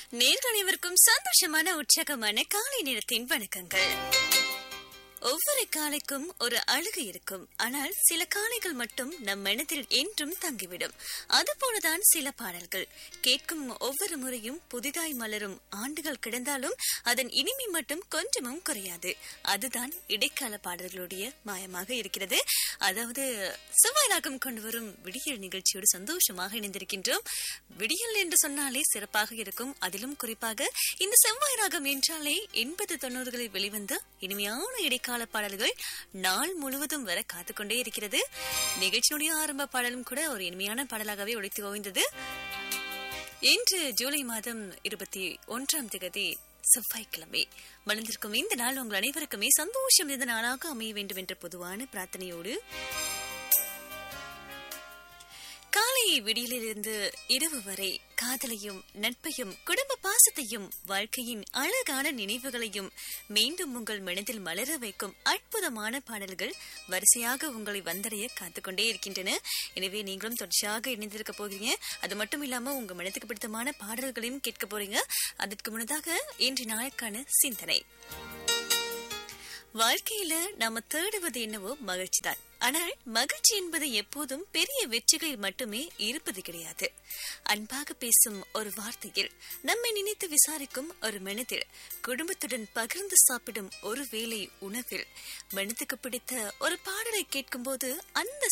நேர்கள் அனைவருக்கும் சந்தோஷமான உற்சாகமான காலை நேரத்தின் வணக்கங்கள் ஒவ்வொரு காலைக்கும் ஒரு அழகு இருக்கும் ஆனால் சில காலைகள் மட்டும் நம் மனதில் என்றும் தங்கிவிடும் அதுபோலதான் சில பாடல்கள் கேட்கும் ஒவ்வொரு முறையும் புதிதாய் மலரும் ஆண்டுகள் கிடந்தாலும் அதன் இனிமை மட்டும் கொஞ்சமும் குறையாது அதுதான் இடைக்கால பாடல்களுடைய மாயமாக இருக்கிறது அதாவது செவ்வாய் ராகம் கொண்டு வரும் விடியல் நிகழ்ச்சியோடு சந்தோஷமாக இணைந்திருக்கின்றோம் விடியல் என்று சொன்னாலே சிறப்பாக இருக்கும் அதிலும் குறிப்பாக இந்த செவ்வாய் ராகம் என்றாலே எண்பது தொண்ணூறுகளில் வெளிவந்த இனிமையான இடைக்கால பாடல்கள் நாள் முழுவதும் வர காத்துக்கொண்டே இருக்கிறது நிகழ்ச்சியுடைய ஆரம்ப பாடலும் கூட ஒரு இனிமையான பாடலாகவே ஒழித்து ஓய்ந்தது இன்று ஜூலை மாதம் இருபத்தி ஒன்றாம் தேதி செவ்வாய்க்கிழமை மலர்ந்திருக்கும் இந்த நாள் உங்கள் அனைவருக்குமே சந்தோஷம் இந்த நாளாக அமைய வேண்டும் என்ற பொதுவான பிரார்த்தனையோடு காலை விடியலிலிருந்து இரவு வரை காதலையும் நட்பையும் குடும்ப பாசத்தையும் வாழ்க்கையின் அழகான நினைவுகளையும் மீண்டும் உங்கள் மனதில் மலர வைக்கும் அற்புதமான பாடல்கள் வரிசையாக உங்களை வந்தடைய காத்துக்கொண்டே இருக்கின்றன எனவே நீங்களும் தொடர்ச்சியாக இணைந்திருக்க போகிறீங்க அது மட்டும் இல்லாம உங்க மனதுக்கு பிடித்தமான பாடல்களையும் கேட்க போறீங்க அதற்கு முன்னதாக இன்று நாளுக்கான சிந்தனை வாழ்க்கையில நாம தேடுவது என்னவோ மகிழ்ச்சி தான் ஆனால் மகிழ்ச்சி என்பது எப்போதும் பெரிய வெற்றிகளில் மட்டுமே இருப்பது கிடையாது அன்பாக பேசும் ஒரு வார்த்தையில் நம்மை நினைத்து விசாரிக்கும் ஒரு மனதில் குடும்பத்துடன் பகிர்ந்து சாப்பிடும் ஒரு வேளை உணவில் மனதுக்கு பிடித்த ஒரு பாடலை கேட்கும்போது அந்த